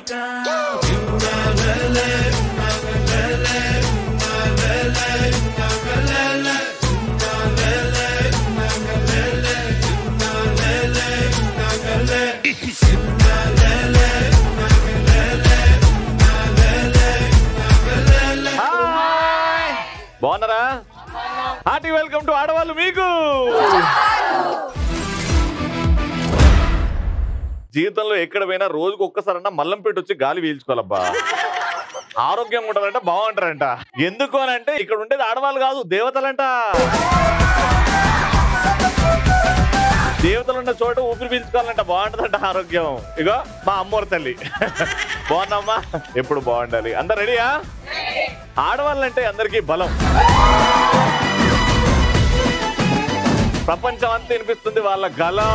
Hi బాగున్నారా hearty welcome to ఆడవాళ్ళు మీకు జీవితంలో ఎక్కడ పోయినా రోజుకు ఒక్కసారన్నా మల్లంపేట వచ్చి గాలి పీల్చుకోవాలబ్బా ఆరోగ్యంగా ఉంటారంట బాగుంటారంట ఎందుకు అని అంటే ఇక్కడ ఉండేది ఆడవాళ్ళు కాదు దేవతలంట దేవతలు ఉన్న చోట ఊపిరి పీల్చుకోవాలంట బాగుంటుందంట ఆరోగ్యం ఇగో మా అమ్మోరు తల్లి బాగున్నామ్మా ఎప్పుడు బాగుండాలి అందరు రెడీయా ఆడవాళ్ళంటే అందరికీ బలం ప్రపంచం అంతా వినిపిస్తుంది వాళ్ళ గలం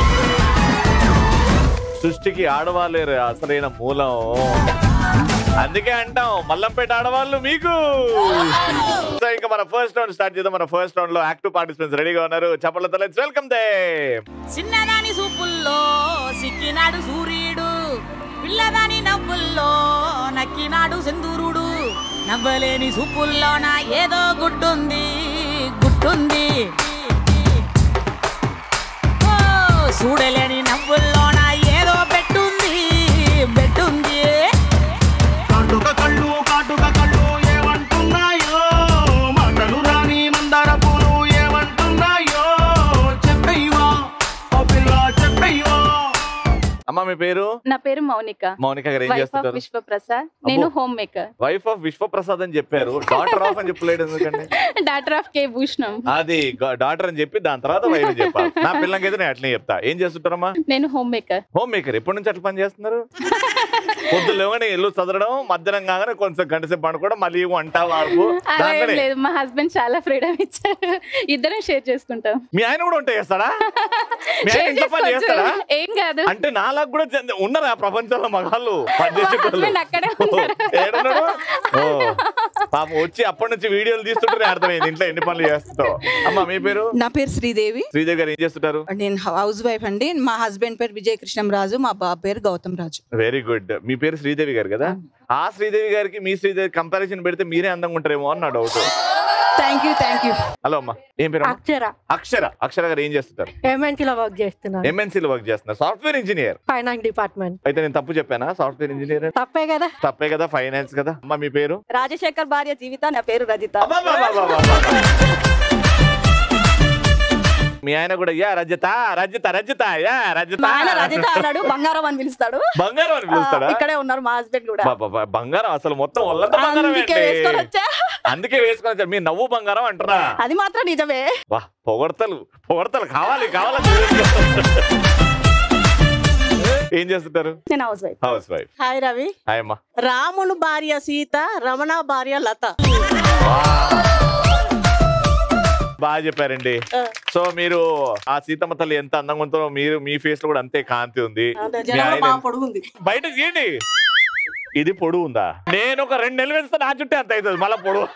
సృష్టికి ఆడవాళ్ళే అసలైన మూలం అందుకే అంటాం మల్లంపేట ఆడవాళ్ళు మీకు సో ఇంకా మన ఫస్ట్ రౌండ్ స్టార్ట్ చేద్దాం మన ఫస్ట్ రౌండ్ లో యాక్టివ్ పార్టిసిపెంట్స్ రెడీగా ఉన్నారు చప్పలతో వెల్కమ్ దే చిన్నదాని సూపుల్లో సిక్కినాడు సూర్యుడు పిల్లదాని నవ్వుల్లో నక్కినాడు సింధూరుడు నవ్వలేని సూపుల్లోన ఏదో గుడ్డుంది గుడ్డుంది ఓ, చూడలేని నవ్వుల్లోన ఏదో బెట్టుంది బెట్టుంది కాటుక కళ్ళు కాటుక కళ్ళు ఏమంటున్నాయో మాటలు రాని మందార పూలు ఏమంటున్నాయో చెప్పయ్యవా ఓ పిల్ల చెప్పయ్యవా అమ్మ మీ పేరు నా పేరు మౌనిక మౌనిక గారు ఏం వైఫ్ ఆఫ్ చేస్తుంటారు విశ్వప్రసాద్ నేను home maker wife of Vishwaprasad అని చెప్పారు డాటర్ ఆఫ్ అని చెప్పలేడు ఎందుకండి డాక్టర్ ఆఫ్ కే భూషణం అది డాటర్ అని చెప్పి దాని తర్వాత వైఫ్ అని చెప్పాలి నా పిల్లలకైతే నేను అట్లనే చెప్తా ఏం చేస్తుంటారమ్మా నేను హోమ్ మేకర్ హోమ్ మేకర్ ఎప్పటి నుంచి అట్లా పని చేస్తున్నారు పొద్దు లేవని ఇల్లు చదవడం మధ్యాహ్నం కాగానే కొంచెం గంట సేపు పండుకోవడం మళ్ళీ వంట వాడుకు అలా ఏం దాంట్లోనే లేదు మా హస్బెండ్ చాలా ఫ్రీడమ్ ఇచ్చారు ఇద్దరం షేర్ చేసుకుంటాం మీ ఆయన కూడా వంట చేస్తాడా మీ ఆయన Share ఇంట్లో పని చేసుకోవచ్చు. చేస్తాడా ఏం కాదు అంటే నాలాగా కూడా చెంద- ఉన్నారా ప్రపంచంలో మగాళ్ళు పని మా చేసేటోళ్ళు? హస్బెండ్ అక్కడే ఉన్నారు ఏడున్నాడు? ఓ పాపం వచ్చి అప్పటి నుంచి వీడియోలు తీస్తుంటే అర్థమైంది ఇంట్లో ఎన్ని పనులు చేస్తుంటావు అమ్మా మీ పేరు నా పేరు శ్రీదేవి శ్రీదేవి గారు ఏం చేస్తుంటారు నేను హౌస్ వైఫ్ అండి మా హస్బెండ్ పేరు విజయ కృష్ణంరాజు మా బాబు పేరు గౌతమ్ రాజు వెరీ గుడ్ మీ పేరు శ్రీదేవి గారు కదా ఆ శ్రీదేవి గారికి మీ శ్రీదేవి కంపారిజన్ పెడితే మీరే అందంగా ఉంటారేమో అని నా doubt thank you thank you hello అమ్మా ఏం పేరు అమ్మా? అక్షర అక్షర అక్షర గారు ఏం చేస్తుంటారు పేమెంట్ లో వర్క్ చేస్తున్నాను ఎంఎన్సీలో వర్క్ చేస్తున్నారు సాఫ్ట్వేర్ ఇంజనీర్ ఫైనాన్స్ డిపార్ట్మెంట్ అయితే నేను తప్పు చెప్పానా సాఫ్ట్వేర్ ఇంజనీర్ తప్పే కదా తప్పే కదా ఫైనాన్స్ కదా అమ్మ మీ పేరు రాజశేఖర్ భార్య జీవిత నా పేరు రజిత అబ్బబ్బబ్బబ్బబ్బబ్బ. మీ ఆయన కూడా యా రజత రజత రజత యా రజత మా ఆయన రజిత అన్నాడు బంగారం అని పిలుస్తాడు బంగారం అని పిలుస్తాడా ఆ, ఇక్కడే ఉన్నారు మా హస్బెండ్ కూడా బాబా, బంగారం అసలు మొత్తం ఒళ్ళంతా బంగారం అందుకే వేసుకొని వచ్చా అందుకే వేసుకొని వచ్చారు మీ నవ్వు బంగారం అంటారా అది మాత్రం నిజమే వా పొగడతలు పొగడతలు కావాలి కావాలి ఏం చేస్తుంటారు నేను house wife house wife hi Ravi hi అమ్మా రామును భార్య సీత రమణ భార్య లత బాగా చెప్పారండి సో మీరు ఆ సీతమ్మ తల్లి ఎంత అందంగా ఉంటుందో మీరు మీ ఫేస్ లో కూడా అంతే కాంతి ఉంది అంటే మీ జనాలు ఆయన బాగా పొడుగుంది బయట తీయండి ఇది పొడుగు ఉందా నేను ఒక రెండు నెలలు వేస్తే నా చుట్టే అంత అవుతుంది మళ్ళీ పొడుగు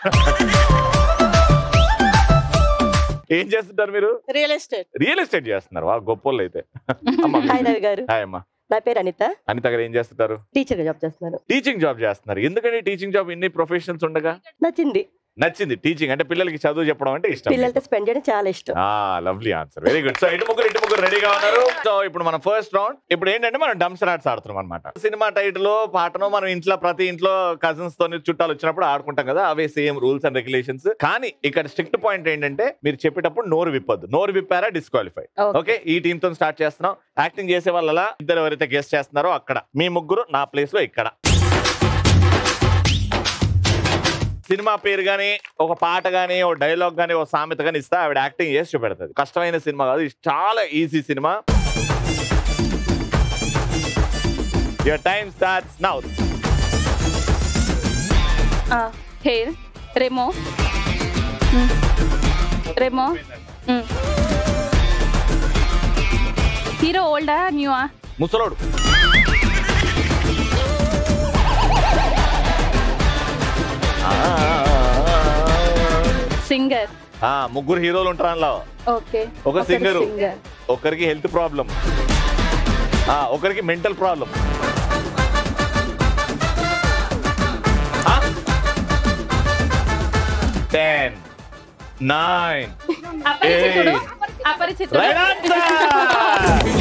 ఏం చేస్తుంటారు మీరు రియల్ ఎస్టేట్ రియల్ ఎస్టేట్ చేస్తున్నారు వా గొప్పోళ్ళు అయితే అమ్మా, హాయ్ రవి గారు హాయ్ అమ్మా నా పేరు అనిత అనిత గారు ఏం చేస్తుంటారు టీచర్ గా జాబ్ చేస్తున్నాను టీచింగ్ జాబ్ చేస్తున్నారు ఎందుకని టీచింగ్ జాబ్ ఇన్ని ప్రొఫెషనల్స్ ఉండగా నచ్చింది నచ్చింది టీచింగ్ అంటే పిల్లలకి చదువు చెప్పడం అంటే ఇష్టం పిల్లలతో స్పెండ్ చేయడం చాలా ఇష్టం ఆ lovely answer very good so ఇటు ముగ్గురు ఇటు ముగ్గురు రెడీగా ఉన్నారు సో ఇప్పుడు మన ఫస్ట్ రౌండ్ ఇప్పుడు ఏంటంటే మనం డంప్స్ రాట్స్ ఆడుతున్నాం అనమాట సినిమా టైటిల్ పాటను మనం ఇంట్లో ప్రతి ఇంట్లో కజిన్స్ తోని చుట్టాలు వచ్చినప్పుడు ఆడుకుంటాం కదా అవే సేమ్ రూల్స్ అండ్ రెగ్యులేషన్స్ కానీ ఇక్కడ స్ట్రిక్ట్ పాయింట్ ఏంటంటే మీరు చెప్పేటప్పుడు నోరు విప్పొద్దు నోరు విప్పారా డిస్క్వాలిఫై Okay. ఓకే ఈ టీమ్ తో స్టార్ట్ చేస్తున్నాం యాక్టింగ్ చేసే వాళ్ళ ఇద్దరు ఎవరైతే గెస్ట్ చేస్తున్నారో అక్కడ మీ ముగ్గురు నా ప్లేస్ లో ఇక్కడ సినిమా పేరు గానీ ఒక పాట గానీ ఒక డైలాగ్ గానీ ఒక సామెత గానీ ఇస్తే ఆవిడ యాక్టింగ్ చేసి చూపెడుతుంది కష్టమైన సినిమా కాదు ఇది చాలా ఈజీ సినిమా యువర్ టైం స్టార్ట్స్ నౌ హెయిర్ రెమో రెమో హీరో ఓల్డా న్యూవా ముసలోడు సింగర్ ఆ, ముగ్గురు హీరోలు ఉంటారు అందులో ఓకే ఒక singer. సింగర్ ఒకరికి హెల్త్ ప్రాబ్లం ఒకరికి mental problem ten nine Aparichitudu Aparichitudu right answer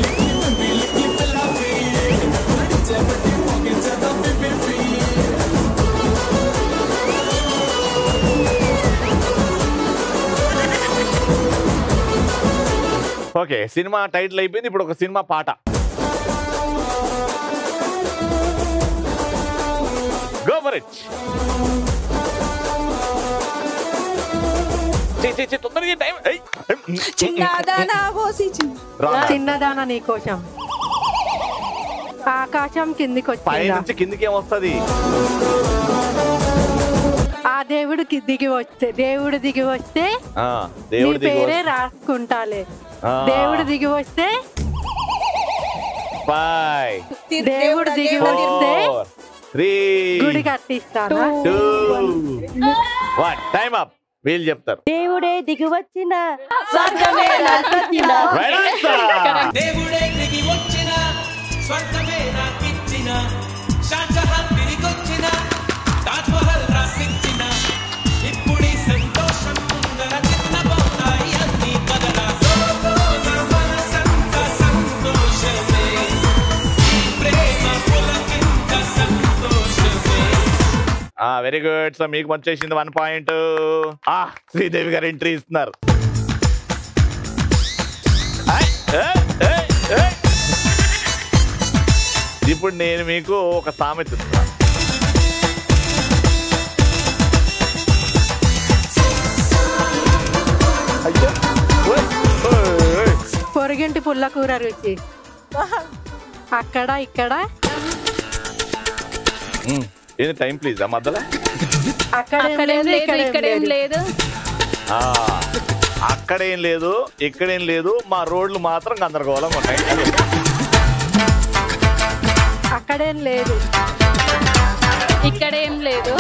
okay సినిమా టైటిల్ అయిపోయింది ఇప్పుడు ఒక సినిమా పాట గో ఫర్ ఇట్ తొందరగా టైం చిన్నదానా ఓసి చిన్న చిన్నదాన నీ కోసం ఆకాశం కిందికి పై వచ్చిందా నుంచి కిందికి ఏమొస్తుంది ఆ దేవుడికి దిగి వస్తే దేవుడు దిగి వస్తే ఆ, నీ దేవుడి దిగి పేరే వస్తే- రాసుకుంటాలే ఆ, దేవుడు దిగి వస్తే five, దేవుడు దిగి వస్తే four, three, గుడి కట్టిస్తానా two, one. Time up. వీళ్ళు చెప్తారు దేవుడే దిగి వచ్చిన స్వర్గమే రాసొచ్చిన Right answer. దేవుడే దిగి వచ్చిన స్వర్గమే నాకిచ్చిన షాజహాన్ తిరిగొచ్చిన తాజ్ మహల్ రాసిచ్చిన ఇప్పుడు ఈ సంతోషం ముందర చిన్నబోతాయి అన్ని కదరా సోకోన మనసంత సంతోషమే ఈ ప్రేమ పులకింత సంతోషమే ఆ వెరీ గుడ్ సో మీకు వచ్చేసింది వన్ పాయింట్ ఆ శ్రీదేవి గారు ఎంట్రీ ఇస్తున్నారు ఏయ్, ఏయ్, ఏయ్, ఏయ్. ఇప్పుడు నేను మీకు ఒక సామెత ఇస్తున్నాను అయ్యో. ఓయ్, ఓయ్, ఓయ్. పొరుగింటి పుల్ల కూర రుచి అక్కడ ఇక్కడ ఉమ్, ఏంది టైం ప్లీజ్ ఆ మధ్యలో అక్కడ అక్కడేం లేదు ఇక్కడేం లేదు ఆ, అక్కడేం లేదు ఇక్కడేం లేదు మా రోడ్లు మాత్రం గందరగోళంగా ఉన్నాయి అక్కడేం లేదు ఇక్కడేం లేదు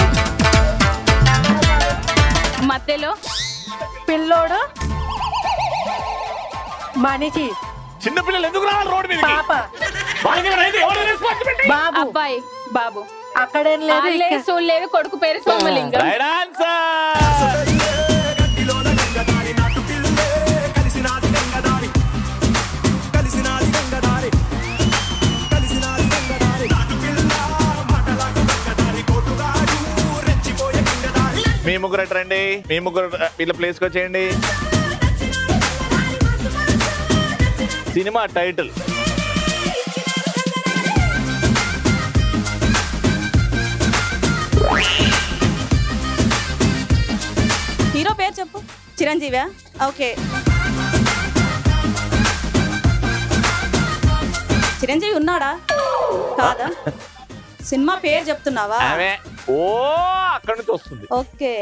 మధ్యలో పిల్లోడు మనిషి చిన్నపిల్లలు ఎందుకు రావాలి రోడ్డు మీదకి పాప వాళ్ళకి ఏమైనా అయింది? ఎవరు responsibility? బాబు అబ్బాయి బాబు అక్కడేం లేదు ఆళ్ళే ఇక్కడ- సూళ్ళేవి కొడుకు పేరు సోమలింగం Right answer. మీ ముగ్గురు అటు రండి మీ ముగ్గురు వీళ్ళ ప్లేస్కి వచ్చేయండి సినిమా టైటిల్ హీరో పేరు చెప్పు చిరంజీవా ఓకే చిరంజీవి ఉన్నాడా కాదా సినిమా పేరు చెప్తున్నావా ఆమె ఓ అక్కడి నుంచి వస్తుంది okay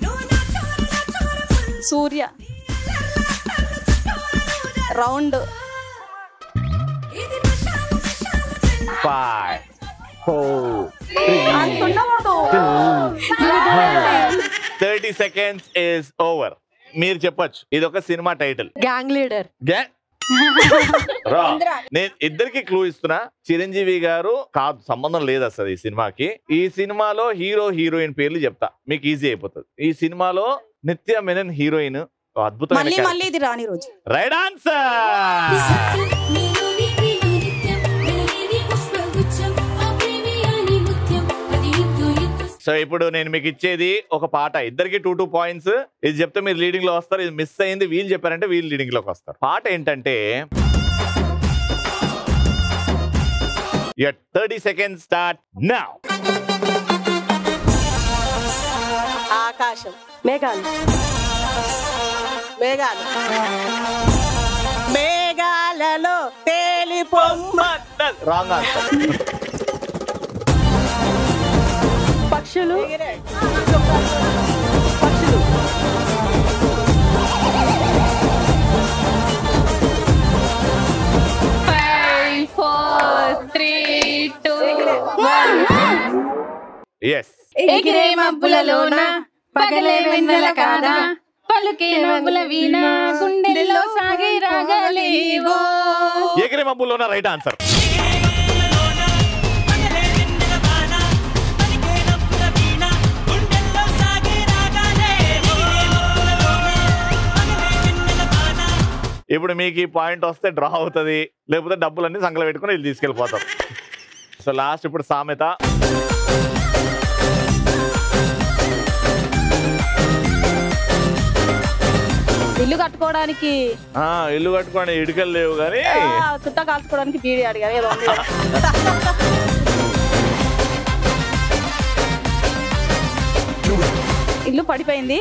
Surya round five four thirty seconds is over మీరు చెప్పొచ్చు ఇది ఒక సినిమా టైటిల్ గ్యాంగ్ లీడర్ రా నేను ఇద్దరికి క్లూ ఇస్తున్నా చిరంజీవి గారు కాదు సంబంధం లేదు అసలు ఈ సినిమాకి ఈ సినిమాలో హీరో హీరోయిన్ పేర్లు చెప్తా మీకు ఈజీ అయిపోతుంది ఈ సినిమాలో నిత్య మెనన్ హీరోయిన్ మళ్ళీ అద్భుతమైన మళ్ళీ ఇది రాని రోజు రైట్ ఆన్సర్ సో ఇప్పుడు నేను మీకు ఇచ్చేది ఒక పాట ఇద్దరికి టూ టూ పాయింట్స్ ఇది చెప్తే మీరు లీడింగ్ లో వస్తారు ఇది మిస్ అయింది వీళ్ళు చెప్పారంటే వీళ్ళు లీడింగ్ లోకి వస్తారు పాట ఏంటంటే థర్టీ సెకండ్ స్టార్ట్ నా ఆకాశం మేఘాలు మేఘాలు మేఘాలలో తేలిపొమ్మ రాంగ్ ఆన్సర్ పక్షులు పక్షులు five four three two yes ఎగిరే మబ్బులలోన పగలే వెన్నెల కాదా పలుకే మబ్బుల వీణ గుండెల్లో సాగే రాగలేవో ఎగిరే మబ్బుల్లోన రైట్ ఆన్సర్ పగలే వెన్నెల వాన, పలికే నవ్వుల వీణ, ఇప్పుడు మీకు ఈ పాయింట్ వస్తే డ్రా అవుతుంది లేకపోతే డబ్బులన్నీ సంకలు పెట్టుకుని వీళ్ళు తీసుకెళ్ళిపోతారు సో లాస్ట్ ఇప్పుడు సామెత ఇల్లు కట్టుకోవడానికి ఆ, ఇల్లు కట్టుకోండి ఇటుకలు లేవు కానీ ఆ, చుట్ట కాల్చుకోవడానికి బీడి అడిగారు ఏదో ఉంది కదా. ఇల్లు పడిపోయింది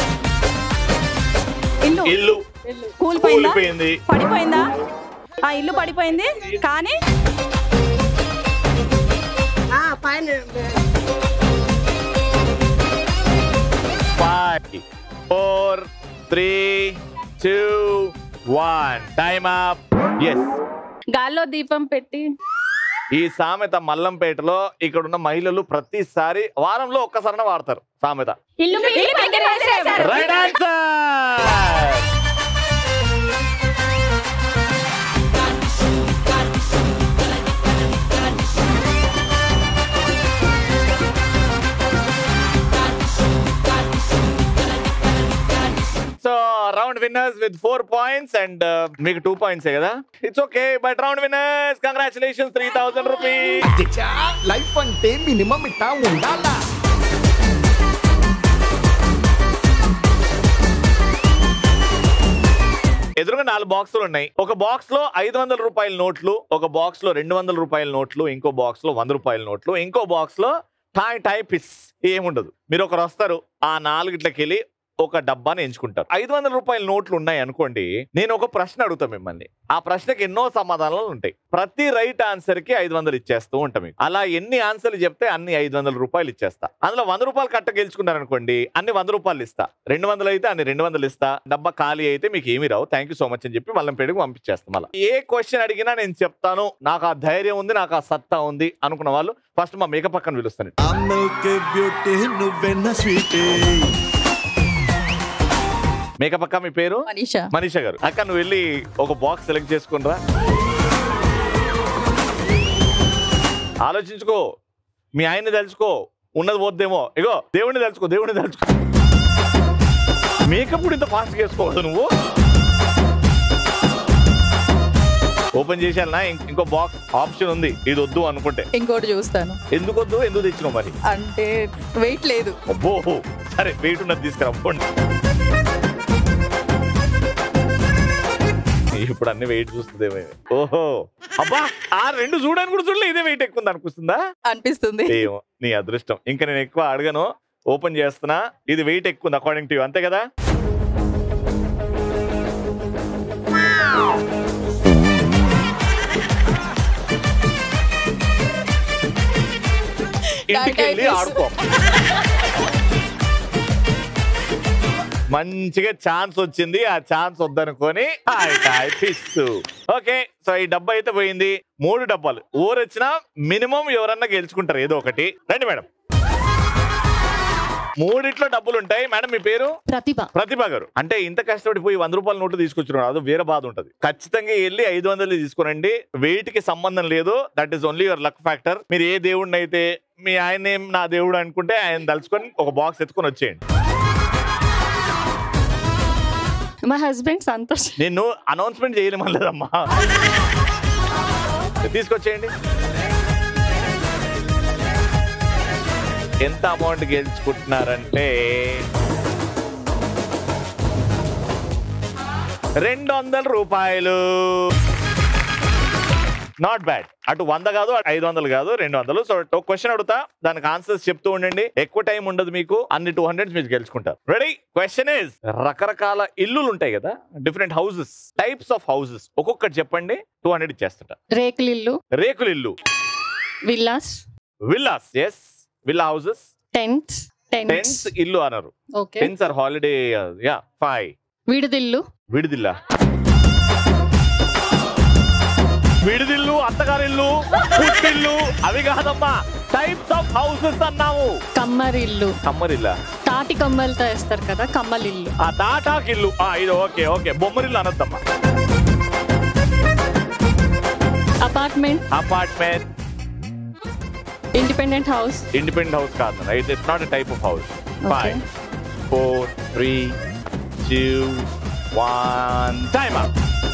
ఇల్లు ఇల్లు కూలిపోయిందా కూలిపోయింది పడిపోయిందా ఆ ఇల్లు పడిపోయింది కానీ five four three two one time up yes గాల్లో దీపం పెట్టి ఈ సామెత మల్లంపేటలో ఇక్కడ ఉన్న మహిళలు ప్రతిసారి వారంలో ఒక్కసారి వాడతారు సామెత ఇల్లు పీకి పక్కన వేసేశారు. Right answer so round winners with four points and మీకు టూ పాయింట్స్ కదా it's okay but round winners congratulations three thousand rupees life అంటే మినిమం ఇట్టా ఉండాలా ఎదురుగా నాలుగు బాక్సులు ఉన్నాయి ఒక బాక్స్ లో ఐదు వందల రూపాయల నోట్లు ఒక బాక్స్ లో రెండు వందల రూపాయల నోట్లు ఇంకో బాక్స్ లో వంద రూపాయల నోట్లు ఇంకో బాక్స్ లో టాయ్ టాయ్ పిస్ ఏముండదు మీరు ఒకరు వస్తారు ఆ నాలుగిట్లకి వెళ్ళి ఒక డబ్బాని ఎంచుకుంటారు ఐదు వందల రూపాయల నోట్లు ఉన్నాయి అనుకోండి నేను ఒక ప్రశ్న అడుగుతా మిమ్మల్ని ఆ ప్రశ్నకి ఎన్నో సమాధానాలు ఉంటాయి ప్రతి రైట్ ఆన్సర్ కి ఐదు వందలు ఇచ్చేస్తూ ఉంటాం మీకు అలా ఎన్ని ఆన్సర్లు చెప్తే అన్ని ఐదు వందల రూపాయలు ఇచ్చేస్తా అందులో వంద రూపాయలు కట్ట గెలుచుకున్నారు అనుకోండి అన్ని వంద రూపాయలు ఇస్తా రెండు వందలు అయితే అన్ని రెండు వందలు ఇస్తా డబ్బా ఖాళీ అయితే మీకు ఏమి రావు థ్యాంక్ యూ సో మచ్ అని చెప్పి మళ్ళీ పేరుకు పంపించేస్తాం మళ్ళీ ఏ క్వశ్చన్ అడిగినా నేను చెప్తాను నాకు ఆ ధైర్యం ఉంది నాకు ఆ సత్తా ఉంది అనుకున్న వాళ్ళు ఫస్ట్ మా మేకప్ పక్కన పిలుస్తాను బ్యూటీ నువ్వెన్న స్వీట్ మేకప్ అక్క మీ పేరు మనీషా మనీషా గారు అక్క నువ్వు వెళ్ళి ఒక బాక్స్ సెలెక్ట్ చేసుకునిరా ఆలోచించుకో మీ ఆయన్ని తలుచుకో ఉన్నది పోద్దేమో ఇగో దేవుడిని తలుచుకో దేవుడిని తలుచుకో మేకప్ కూడా ఇంత ఫాస్ట్ చేసుకోవద్దు నువ్వు ఓపెన్ చేసేయాలనా ఇం- ఇంకో బాక్స్ ఆప్షన్ ఉంది ఇది వద్దు అనుకుంటే ఇంకోటి చూస్తాను ఎందుకు వద్దు ఎందుకు తెచ్చినావు మరి అంటే వెయిట్ లేదు అబ్బో సరే వెయిట్ ఉన్నది తీసుకురా పోండి ఇప్పుడు అన్ని వెయిట్ చూస్తుందేమో ఓహో అబ్బా ఆ రెండు చూడడానికి కూడా చూడలే ఇదే వెయిట్ ఎక్కువ ఉంది అనిపిస్తుందా అనిపిస్తుంది ఏమో నీ అదృష్టం ఇంకా నేను ఎక్కువ అడగను ఓపెన్ చేస్తున్నా ఇది వెయిట్ ఎక్కువ ఉంది అకార్డింగ్ టు యూ అంతే కదా ఇంటికి వెళ్ళి ఆడుకో మంచిగా ఛాన్స్ వచ్చింది ఆ ఛాన్స్ వద్దనుకొని హాయ్ హాయ్ పిస్సు ఓకే సో ఈ డబ్బా అయితే పోయింది మూడు డబ్బాలు ఊరు వచ్చినా మినిమం ఎవరన్నా గెలుచుకుంటారు ఏదో ఒకటి రండి మేడం మూడిట్లో డబ్బులు ఉంటాయి మేడం మీ పేరు ప్రతిభ ప్రతిభ గారు అంటే ఇంత కష్టపడి పోయి వంద రూపాయల నోటు తీసుకొచ్చున్నారు అది వేరే బాధ ఉంటది ఖచ్చితంగా వెళ్ళి ఐదు వందలు తీసుకురండి వెయిట్ కి సంబంధం లేదు that is only your luck factor మీరు ఏ దేవుడిని అయితే మీ ఆయన ఏం నా దేవుడు అనుకుంటే ఆయన తలుచుకొని ఒక బాక్స్ ఎత్తుకొని వచ్చేయండి మా హస్బెండ్ సంతోష్ నిన్ను అనౌన్స్మెంట్ చేయలేమలేదమ్మా తీసుకొచ్చేయండి ఎంత అమౌంట్ గెలుచుకుంటున్నారంటే రెండు వందల రూపాయలు నాట్ బ్యాడ్ అటు వంద కాదు అటు ఐదు వందలు కాదు రెండు వందలు సో ఒక క్వశ్చన్ అడుగుతా దానికి ఆన్సర్స్ చెప్తూ ఉండండి ఎక్కువ టైం ఉండదు మీకు అన్ని టూ హండ్రెడ్స్ మీరు గెలుచుకుంటారు రెడీ క్వశ్చన్ ఇస్ రకరకాల ఇల్లులు ఉంటాయి కదా different houses types of houses ఒక్కొక్కటి చెప్పండి టూ హండ్రెడ్ ఇచ్చేస్తుంటా రేకులు ఇల్లు రేకుల ఇల్లు villas villas yes villa houses tents tents tents ఇల్లు అన్నారు okay tents or holiday yeah five విడిదిల్లు విడిదిల్లా విడిదిల్లు అత్తగారిల్లు పుట్టిల్లు అవి కాదమ్మా టైప్స్ ఆఫ్ హౌసెస్ అన్నాము కమ్మరిల్లు కమ్మరిల్లా తాటి కమ్మలతో వేస్తారు కదా కమ్మలిల్లు ఆ తాటాకిల్లు ఆ ఇది ఓకే ఓకే బొమ్మరిల్లు అనొద్దమ్మా apartment apartment independent house independent house కాదు it it's not a type of house Okay. Five four three two one time up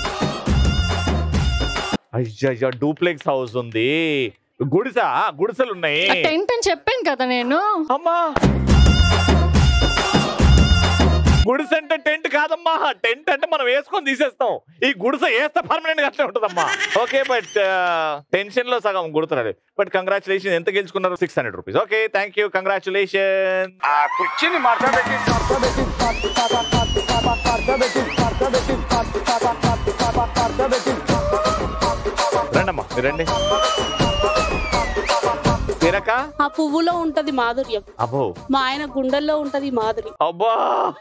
అయ్యా డూప్లెక్స్ హౌస్ ఉంది గుడిసా గుడిసెలు ఉన్నాయి టెంట్ అని చెప్పాను కదా నేను అమ్మా గుడిసె అంటే టెంట్ కాదమ్మా టెంట్ అంటే మనం వేసుకొని తీసేస్తాం ఈ గుడిసె వేస్తే పర్మనెంట్ గా అట్లే ఉంటుందమ్మా ఓకే బట్ టెన్షన్ లో సగం గుర్తురాడు బట్ కంగ్రాచులేషన్ ఎంత గెలుచుకున్నారు six hundred rupees okay thank you congratulation రండమ్మా మీరు రండి తీరక ఆ పువ్వులో ఉంటది మాధుర్యం అబ్బో మా ఆయన గుండెల్లో ఉంటది మాధురి అబ్బా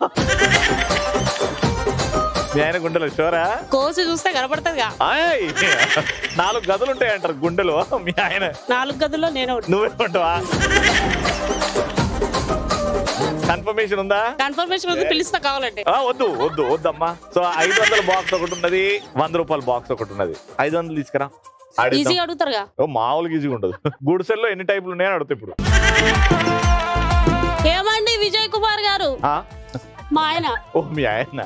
మీ ఆయన గుండెలు షోరా కోసి చూస్తే కనపడుతుందిగా ఆయ్ నాలుగు గదులు ఉంటాయి అంటారు గుండెలు మీ ఆయన నాలుగు గదుల్లో నేను నువ్వే ఉంటావా కన్ఫర్మేషన్ ఉందా కన్ఫర్మేషన్ ఉంది పిలుస్తా కావాలంటే ఆ, వద్దు వద్దు వద్దమ్మా సో ఐదు వందల బాక్స్ ఒకటి ఉన్నది వంద రూపాయల బాక్స్ ఒకటి ఉన్నది ఐదు వందలు తీసుకురా ఆడిద్దాం. ఈజీ అడుగుతారుగా ఓ మామూలుగా ఈజీగా ఉండదు గుడిసెల్లో ఎన్ని టైపులు ఉన్నాయని అడుగుతా ఇప్పుడు ఏమండి విజయ్ కుమార్ గారు ఆ? మా ఆయన ఓ మీ ఆయన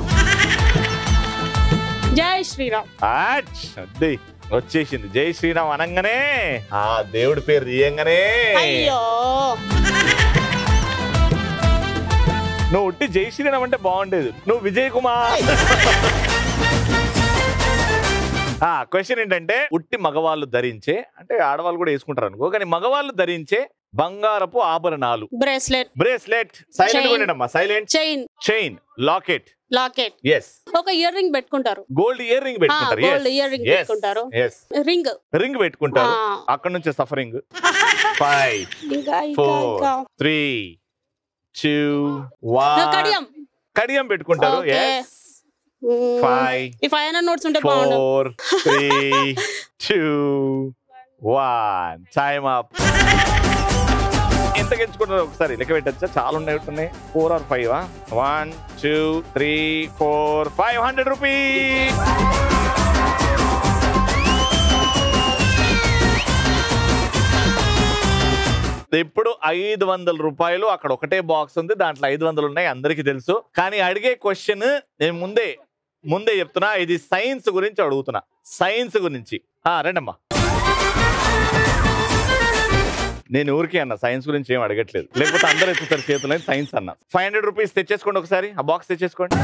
జై శ్రీరామ్ ఆచ్! అద్ది వచ్చేసింది జై శ్రీరామ్ అనగానే ఆ దేవుడి పేరు తీయంగానే అయ్యో నువ్వు ఉట్టి జై శ్రీరామ్ అంటే బాగుండేది నువ్వు విజయ్ కుమార్ ఆ క్వశ్చన్ ఏంటంటే ఉట్టి మగవాళ్ళు ధరించే అంటే ఆడవాళ్ళు కూడా వేసుకుంటారు అనుకో కానీ మగవాళ్ళు ధరించే బంగారపు ఆభరణాలు బ్రేస్లెట్ బ్రేస్లెట్ సైలెంట్ Chain. ఉండమ్మా silent chain chain locket locket yes ఒక ఇయర్ రింగ్ పెట్టుకుంటారు గోల్డ్ ఇయర్ రింగ్ పెట్టుకుంటారు gold ear ring పెట్టుకుంటారు. ఎస్ రింగ్ రింగ్ పెట్టుకుంటారు ఆ. అక్కడ నుంచి సఫరింగ్ ఫైవ్ ఇంకా ఇంకా ఫోర్ ఇంకా త్రీ టూ నా వన్ కడియం కడియం పెట్టుకుంటారు Okay. ఎస్ ఫైవ్ ఈ ఫైవ్ హండ్రెడ్ నోట్స్ ఉంటే బాగుండు four three two one time up ఎంత గెలుచుకుంటారు ఒకసారి లెక్క పెట్టచ్చా చాలా ఉన్నాయి ఉన్నాయి four or five one two three four five hundred rupees ఇప్పుడు ఐదు వందల రూపాయలు అక్కడ ఒకటే బాక్స్ ఉంది దాంట్లో ఐదు వందలు ఉన్నాయి అందరికీ తెలుసు కానీ అడిగే క్వశ్చన్ నేను ముందే ముందే చెప్తున్నా ఇది సైన్స్ గురించి అడుగుతున్నా సైన్స్ గురించి ఆ, రండమ్మా నేను ఊరికే అన్న సైన్స్ గురించి ఏం అడగట్లేదు లేకపోతే అందరూ ఎత్తుతారు చేతులు సైన్స్ అన్న ఫైవ్ హండ్రెడ్ రూపీస్ తెచ్చేసుకోండి ఒకసారి ఆ బాక్స్ తెచ్చేసుకోండి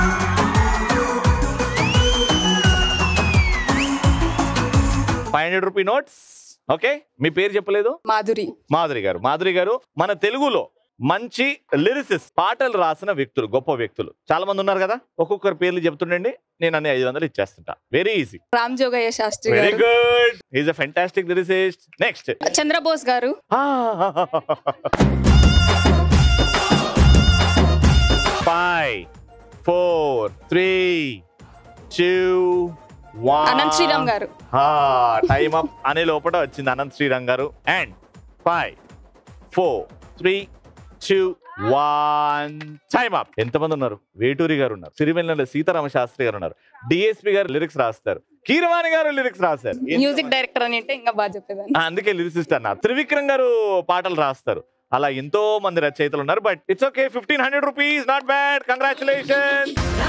five hundred rupee notes okay మీ పేరు చెప్పలేదు మాధురి మాధురి గారు మాధురి గారు మన తెలుగులో మంచి లిరిసిస్ పాటలు రాసిన వ్యక్తులు గొప్ప వ్యక్తులు చాలా మంది ఉన్నారు కదా ఒక్కొక్కరు పేర్లు చెప్తుండండి నేను అన్ని ఐదు వందలు ఇచ్చేస్తుంటా very easy Ram Jogayya Sastry very గారు good is a fantastic lyricist next Chandrabose గారు five four three two one Anant Sriram గారు టైమ్ అప్ అనే లోపల వచ్చింది అనంత్ శ్రీరామ్ గారు and five four three two one time up ఎంతమంది ఉన్నారు వేటూరి గారు ఉన్నారు సిరివెన్నెల సీతారామ శాస్త్రి గారు ఉన్నారు డిఎస్పి గారు లిరిక్స్ రాస్తారు కీరవాణి గారు లిరిక్స్ రాస్తారు మ్యూజిక్ డైరెక్టర్ అని అంటే ఇంకా బాగా చెప్పేదాన్ని ఆ, అందుకే లిరిసిస్ట్ అన్నారు త్రివిక్రమ్ గారు పాటలు రాస్తారు అలా ఎంతో మంది రచయితలు ఉన్నారు but it's okay fifteen hundred rupees not bad congratulation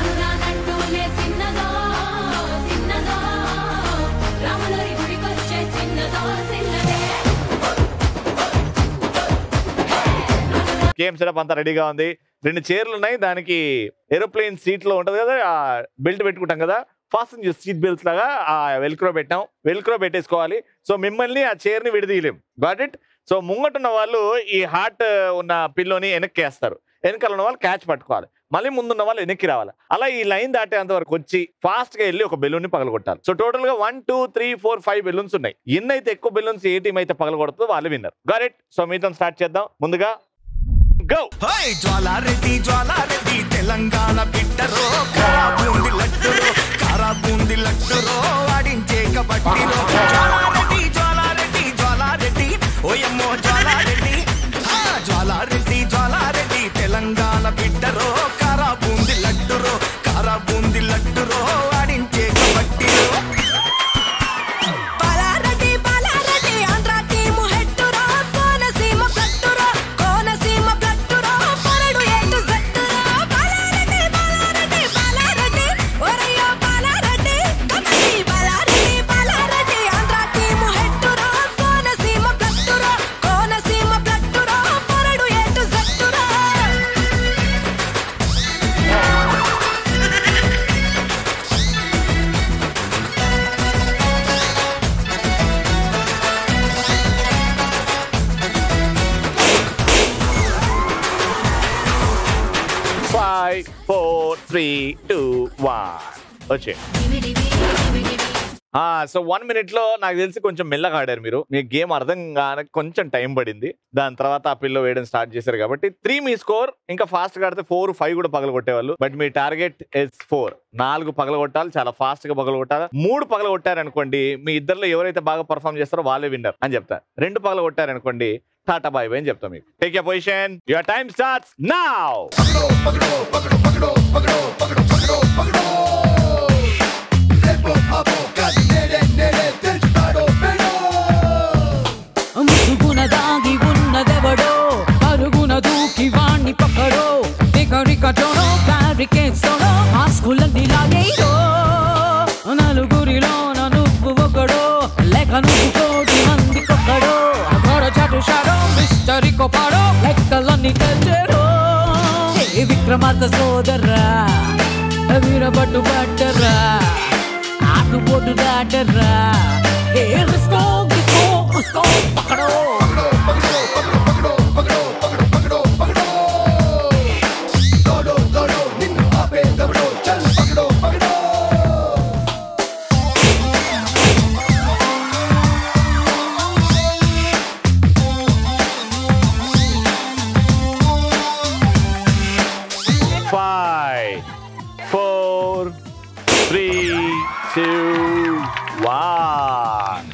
game setup అంతా రెడీగా ఉంది రెండు చైర్లు ఉన్నాయి దానికి ఏరోప్లేన్ సీట్ లో ఉంటది కదా ఆ బెల్ట్ పెట్టుకుంటాం కదా ఫాస్ట్ సీట్ బెల్ట్స్ లాగా ఆ వెల్క్రో పెట్టాం వెల్క్రో పెట్టేసుకోవాలి సో మిమ్మల్ని ఆ చైర్ ని విడదీయలేం గాట్ ఇట్ సో ముంగటున్న వాళ్ళు ఈ హార్ట్ ఉన్న పిల్లోని వెనక్కి వేస్తారు వెనకాల ఉన్న వాళ్ళు క్యాచ్ పట్టుకోవాలి మళ్ళీ ముందున్న వాళ్ళు వెనక్కి రావాలి అలా ఈ లైన్ దాటేంత వరకు వచ్చి ఫాస్ట్ గా వెళ్ళి ఒక బెలూన్ ని పగలగొట్టాలి సో టోటల్ గా one two three four five balloons ఉన్నాయి ఎన్ని అయితే ఎక్కువ బెలూన్స్ ఏ టీం అయితే పగలగొడుతుందో వాళ్ళు విన్నర్ గాట్ ఇట్ సో మీతో స్టార్ట్ చేద్దాం ముందుగా గో హై జ్వాలారెడ్డి జ్వాలారెడ్డి తెలంగాణ బిడ్డరో కారాబూంది లడ్డురో కారాబూంది లడ్డురో ఆడించే కబడ్డీరో జ్వాలారెడ్డి జ్వాలారెడ్డి జ్వాలారెడ్డి ఓయమ్మో జ్వాలారెడ్డి ఆ, జ్వాలారెడ్డి జ్వాలారెడ్డి తెలంగాణ బిడ్డరో కారాబూంది లడ్డురో కారాబూంది లడ్డురో ఆడించే కబడ్డీరో బాలారెడ్డి బాలారెడ్డి ఆంధ్ర టీము హెట్టురా కోనసీమ బ్లట్టురా కోనసీమ బ్లట్టురా పరడు ఎటు జట్టురా బాలారెడ్డి బాలారెడ్డి బాలారెడ్డి ఒరయ్యో Bala Reddy kabaddi Bala Reddy Bala Reddy four three two one వచ్చే సో వన్ మినిట్ లో నాకు తెలిసి కొంచెం మెల్లగా ఆడారు మీరు మీ గేమ్ అర్థం కాని కొంచెం టైం పడింది దాని తర్వాత ఆ పిల్లో వేయడం స్టార్ట్ చేశారు కాబట్టి త్రీ మీ స్కోర్ ఇంకా ఫాస్ట్ గా ఆడితే ఫోర్ ఫైవ్ కూడా పగల కొట్టేవాళ్ళు బట్ మీ టార్గెట్ ఇస్ ఫోర్ నాలుగు పగల కొట్టాలి చాలా ఫాస్ట్ గా పగల కొట్టాలి మూడు పగల కొట్టారనుకోండి మీ ఇద్దరిలో ఎవరైతే బాగా పర్ఫామ్ చేస్తారో వాళ్ళే విన్నర్ అని చెప్తారు రెండు పగల కొట్టారనుకోండి టాటా బాయ్ బాయ్ అని చెప్తాం మీకు take your position your time starts now ముసుగున దాగి ఉన్నదెవడో పరుగున దూకి వాణ్ణి పక్కడో రికరికటోనో బ్యారికేడ్స్ తోనో మాస్కులన్నీ లాగేయో నలుగురిలోన నువ్వు ఒకడో లేక నువ్వు కోటి మంది కొక్కడో గొడ చటు షాడో మిస్టరీ కొపాడో లెక్కలన్నీ తెచ్చరో ఏ విక్రమార్క సోదర్రా వీరబట్టు పట్టరా ఆటుపోటు దాటరా ఏ రిస్కో గిస్కో ఉస్కో పక్కడో five, four, three, two, one.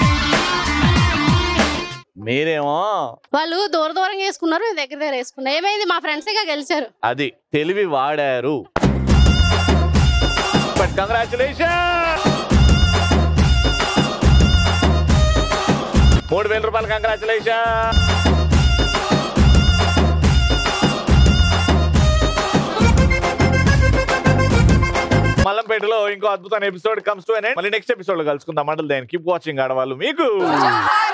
మీరేమో వాళ్ళు దూర దూరంగా వేసుకున్నారు నేను దగ్గర దగ్గర వేసుకున్నా ఏమైంది మా ఫ్రెండ్స్ ఇక గెలిచారు అది తెలివి వాడారు బట్ కంగ్రాచులేషన్ మూడు వేల రూపాయలు కంగ్రాచులేషన్ మల్లంపేటలో ఇంకో అద్భుతమైన ఎపిసోడ్ కమ్స్ టు మళ్ళీ నెక్స్ట్ ఎపిసోడ్ లో కలుసుకుందాం మండలి దాన్ని కీప్ వాచింగ్ ఆడవాళ్ళు మీకు